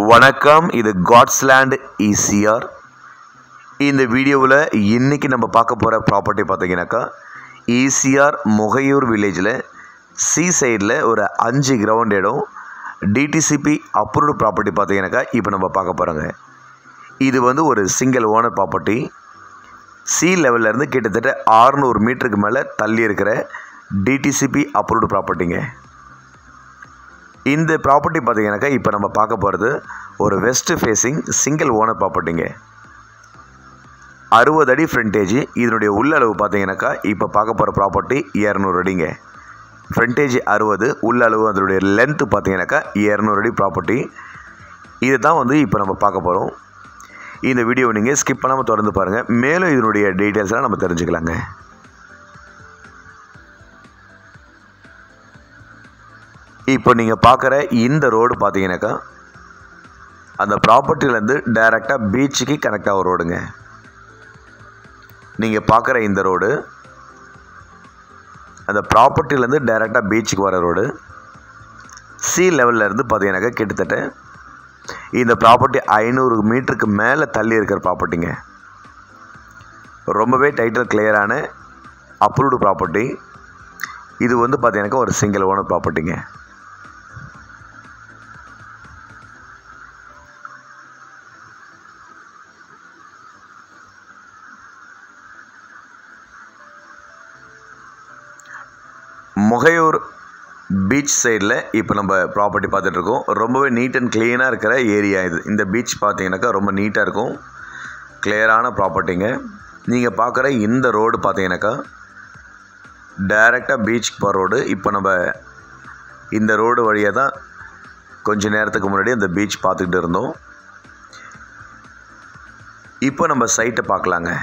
வணக்கம் இது காட்ஸ்லேண்ட் ஈசிஆர் இந்த வீடியோவில் இன்றைக்கி நம்ம பார்க்க போகிற ப்ராப்பர்ட்டி பார்த்தீங்கன்னாக்கா ஈசிஆர் முகையூர் வில்லேஜில் சி சைடில் ஒரு அஞ்சு கிரவுண்ட் இடம் டிடிசிபி அப்ரூவ்டு ப்ராப்பர்ட்டி பார்த்தீங்கன்னாக்கா இப்போ நம்ம பார்க்க போகிறோங்க இது வந்து ஒரு சிங்கிள் ஓனர் ப்ராப்பர்ட்டி சி லெவல்லேருந்து கிட்டத்தட்ட 600 மீட்டருக்கு மேலே தள்ளி இருக்கிற டிடிசிபி அப்ரூவ்டு ப்ராப்பர்ட்டிங்க இந்த ப்ராப்பர்ட்டி பார்த்தீங்கன்னாக்கா இப்போ நம்ம பார்க்க போகிறது ஒரு வெஸ்ட் ஃபேஸிங் சிங்கிள் ஓனர் ப்ராப்பர்ட்டிங்க அறுபது அடி ஃப்ரண்டேஜ் இதனுடைய உள்ளளவு பார்த்தீங்கன்னாக்கா இப்போ பார்க்க போகிற ப்ராப்பர்ட்டி இரநூறு அடிங்க ஃப்ரண்டேஜ் அறுபது உள்ளளவு அதனுடைய லென்த்து பார்த்தீங்கன்னாக்கா இரநூறு அடி ப்ராப்பர்ட்டி இது தான் வந்து இப்போ நம்ம பார்க்க போகிறோம் இந்த வீடியோவை நீங்கள் ஸ்கிப் பண்ணாமல் தொடர்ந்து பாருங்கள் மேலும் இதனுடைய டீட்டெயில்ஸ்லாம் நம்ம தெரிஞ்சுக்கலாங்க இப்போ நீங்கள் பார்க்குற இந்த ரோடு பார்த்தீங்கன்னாக்கா அந்த ப்ராப்பர்ட்டிலேருந்து டைரெக்டாக பீச்சுக்கு கனெக்ட் ஆகிற ரோடுங்க நீங்கள் பார்க்குற இந்த ரோடு அந்த ப்ராப்பர்ட்டிலேருந்து டைரெக்டாக பீச்சுக்கு வர ரோடு சி லெவலில் இருந்து பார்த்தீங்கன்னாக்கா கிட்டத்தட்ட இந்த ப்ராப்பர்ட்டி ஐநூறு மீட்டருக்கு மேலே தள்ளி இருக்கிற ப்ராப்பர்ட்டிங்க ரொம்பவே டைட்டில் கிளியரான அப்ரூவ்டு ப்ராப்பர்ட்டி இது வந்து பார்த்தீங்கன்னாக்கா ஒரு சிங்கிள் ஓனர் ப்ராப்பர்ட்டிங்க முகையூர் பீச் சைடில் இப்போ நம்ம ப்ராப்பர்ட்டி பார்த்துட்ருக்கோம் ரொம்பவே நீட் அண்ட் க்ளீனாக இருக்கிற ஏரியா இது இந்த பீச் பார்த்தீங்கன்னாக்கா ரொம்ப நீட்டாக இருக்கும் கிளியரான ப்ராப்பர்ட்டிங்க நீங்கள் பார்க்குற இந்த ரோடு பார்த்தீங்கன்னாக்கா டைரெக்டாக பீச்சுக்கு போகிற ரோடு இப்போ நம்ம இந்த ரோடு வழியாக தான் கொஞ்ச நேரத்துக்கு முன்னாடி அந்த பீச் பார்த்துக்கிட்டு இருந்தோம் இப்போ நம்ம சைட்டை பார்க்கலாங்க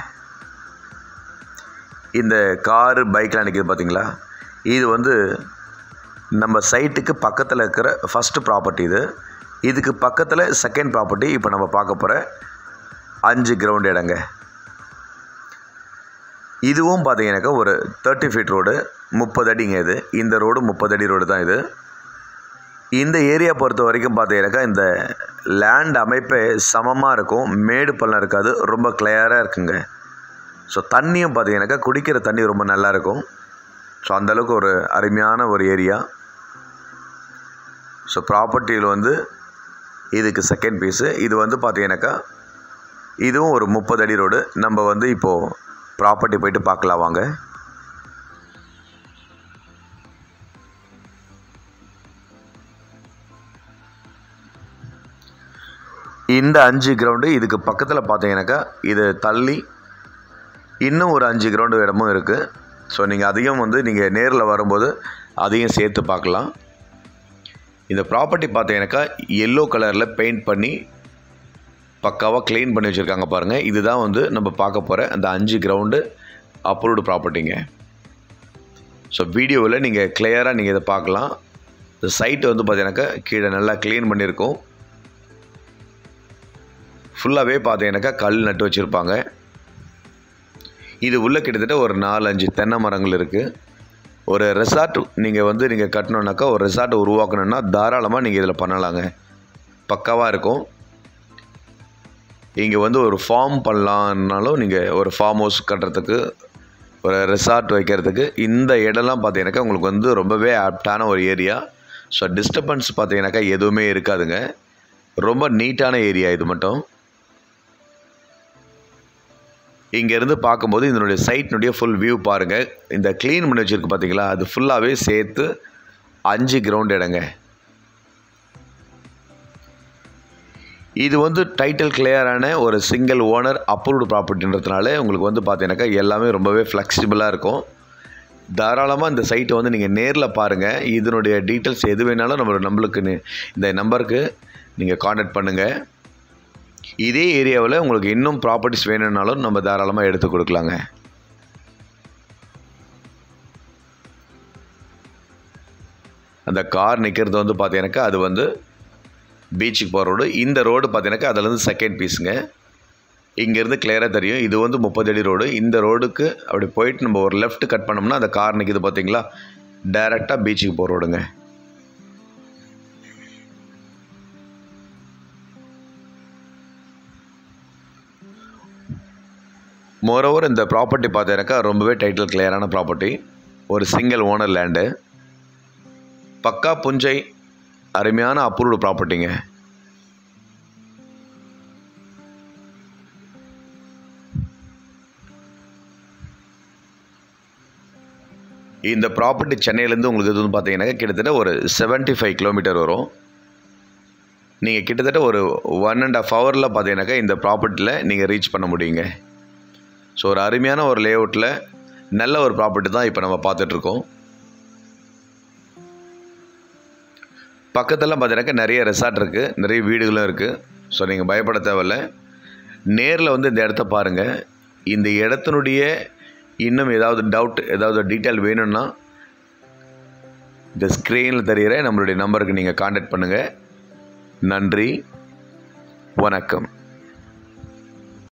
இந்த காரு பைக்லாம் நிற்கிது பார்த்தீங்களா இது வந்து நம்ம சைட்டுக்கு பக்கத்தில் இருக்கிற ஃபஸ்ட்டு ப்ராப்பர்ட்டி இது இதுக்கு பக்கத்தில் செகண்ட் ப்ராப்பர்ட்டி இப்போ நம்ம பார்க்க போகிற அஞ்சு கிரவுண்ட் இடங்க இதுவும் பார்த்தீங்கன்னாக்கா ஒரு தேர்ட்டி ஃபீட் ரோடு முப்பது அடிங்க இது இந்த ரோடு முப்பது அடி ரோடு தான் இது இந்த ஏரியா பொறுத்த வரைக்கும் பார்த்தீங்கன்னாக்கா இந்த லேண்ட் அமைப்பே சமமாக இருக்கும் மேடு பள்ளம் இருக்காது ரொம்ப கிளியராக இருக்குங்க ஸோ தண்ணியும் பார்த்தீங்கன்னாக்கா குடிக்கிற தண்ணி ரொம்ப நல்லா இருக்கும் ஸோ அந்தளவுக்கு ஒரு அருமையான ஒரு ஏரியா ஸோ ப்ராப்பர்ட்டியில் வந்து இதுக்கு செகண்ட் பீஸு இது வந்து பார்த்தீங்கன்னாக்கா இதுவும் ஒரு முப்பது அடி ரோடு நம்ம வந்து இப்போது ப்ராப்பர்ட்டி போயிட்டு பார்க்கலாம் வாங்க இந்த அஞ்சு கிரவுண்டு இதுக்கு பக்கத்தில் பார்த்தீங்கன்னாக்கா இது தள்ளி இன்னும் ஒரு அஞ்சு கிரவுண்டு இடமும் இருக்குது ஸோ நீங்கள் அதையும் வந்து நீங்கள் நேரில் வரும்போது அதையும் சேர்த்து பார்க்கலாம் இந்த ப்ராப்பர்ட்டி பார்த்தீங்கன்னாக்கா எல்லோ கலரில் பெயிண்ட் பண்ணி பக்காவாக க்ளீன் பண்ணி வச்சுருக்காங்க பாருங்கள் இதுதான் வந்து நம்ம பார்க்க போகிற அந்த அஞ்சு கிரவுண்டு அப்ரூவ்டு ப்ராப்பர்ட்டிங்க ஸோ வீடியோவில் நீங்கள் கிளியராக நீங்கள் இதை பார்க்கலாம் இந்த சைட்டு வந்து பார்த்தீங்கன்னாக்கா கீழே நல்லா க்ளீன் பண்ணியிருக்கோம் ஃபுல்லாகவே பார்த்தீங்கன்னாக்கா கல் நட்டு வச்சுருப்பாங்க இது உள்ளே கிட்டத்தட்ட ஒரு நாலஞ்சு தென்னை மரங்கள் இருக்குது ஒரு ரெசார்ட் நீங்கள் வந்து நீங்கள் கட்டணுன்னாக்கா ஒரு ரெசார்ட் உருவாக்கணுன்னா தாராளமாக நீங்கள் இதில் பண்ணலாங்க பக்காவாக இருக்கும் இங்கே வந்து ஒரு ஃபார்ம் பண்ணலான்னாலும் நீங்கள் ஒரு ஃபார்ம் ஹவுஸ் கட்டுறதுக்கு ஒரு ரெசார்ட் வைக்கிறதுக்கு இந்த இடம்லாம் பார்த்தீங்கன்னாக்கா உங்களுக்கு வந்து ரொம்பவே ஆப்டான ஒரு ஏரியா ஸோ டிஸ்டர்பன்ஸ் பார்த்தீங்கன்னாக்கா எதுவுமே இருக்காதுங்க ரொம்ப நீட்டான ஏரியா இது மட்டும் இங்கேருந்து பார்க்கும்போது இதனுடைய சைட்னுடைய ஃபுல் வியூ பாருங்கள் இந்த க்ளீன் பண்ணி வச்சுருக்கு பார்த்தீங்களா அது ஃபுல்லாகவே சேர்த்து அஞ்சு கிரவுண்ட் இடங்க இது வந்து டைட்டில் கிளியரான ஒரு சிங்கிள் ஓனர் அப்ரூவ்டு ப்ராப்பர்ட்டின்றதுனால உங்களுக்கு வந்து பார்த்தீங்கன்னாக்கா எல்லாமே ரொம்பவே ஃப்ளெக்சிபிளாக இருக்கும் தாராளமாக இந்த சைட்டை வந்து நீங்கள் நேரில் பாருங்கள் இதனுடைய டீட்டெயில்ஸ் எது வேணாலும் நம்ம நம்மளுக்கு நி- இந்த நம்பருக்கு நீங்கள் காண்டாக்ட் பண்ணுங்கள் இதே ஏரியாவில் உங்களுக்கு இன்னும் ப்ராப்பர்ட்டிஸ் வேணும்னாலும் நம்ம தாராளமாக எடுத்து கொடுக்கலாங்க அந்த கார் நிற்கிறது வந்து பார்த்தீங்கன்னாக்கா அது வந்து பீச்சுக்கு போகிற ரோடு இந்த ரோடு பார்த்தீங்கன்னாக்கா அதுலேருந்து செகண்ட் பீஸுங்க இங்கேருந்து கிளியராக தெரியும் இது வந்து முப்பது அடி ரோடு இந்த ரோடுக்கு அப்படி போயிட்டு நம்ம ஒரு லெஃப்ட் கட் பண்ணோம்னா அந்த கார் நிற்கிது பார்த்தீங்களா டைரெக்டாக பீச்சுக்கு போகிற ரோடுங்க மோரோவர் இந்த ப்ராப்பர்ட்டி பார்த்தீங்கன்னாக்கா ரொம்பவே டைட்டில் கிளியரான ப்ராப்பர்ட்டி ஒரு சிங்கிள் ஓனர் லேண்டு பக்கா புஞ்சை அருமையான அப்ரூவ்டு ப்ராப்பர்ட்டிங்க இந்த ப்ராப்பர்ட்டி சென்னையிலேருந்து உங்களுக்கு இது வந்து பார்த்தீங்கன்னாக்கா கிட்டத்தட்ட ஒரு 75 ஃபைவ் கிலோமீட்டர் வரும் நீங்கள் கிட்டத்தட்ட ஒரு ஒன் அண்ட் ஆஃப் ஹவரில் பார்த்தீங்கன்னாக்கா இந்த ப்ராப்பர்ட்டியில் நீங்கள் ரீச் பண்ண முடியுங்க ஸோ ஒரு அருமையான ஒரு லேஅவுட்டில் நல்ல ஒரு ப்ராப்பர்ட்டி தான் இப்போ நம்ம பார்த்துட்ருக்கோம் பக்கத்தில் பார்த்தீங்கன்னாக்கா நிறைய ரெசார்ட் இருக்குது நிறைய வீடுகளும் இருக்குது ஸோ நீங்கள் பயப்பட தேவையில்ல நேரில் வந்து இந்த இடத்த பாருங்கள் இந்த இடத்தினுடைய இன்னும் ஏதாவது டவுட் ஏதாவது டீட்டெயில் வேணும்னா இந்த ஸ்க்ரீனில் தெரிகிற நம்மளுடைய நம்பருக்கு நீங்கள் காண்டாக்ட் பண்ணுங்கள் நன்றி வணக்கம்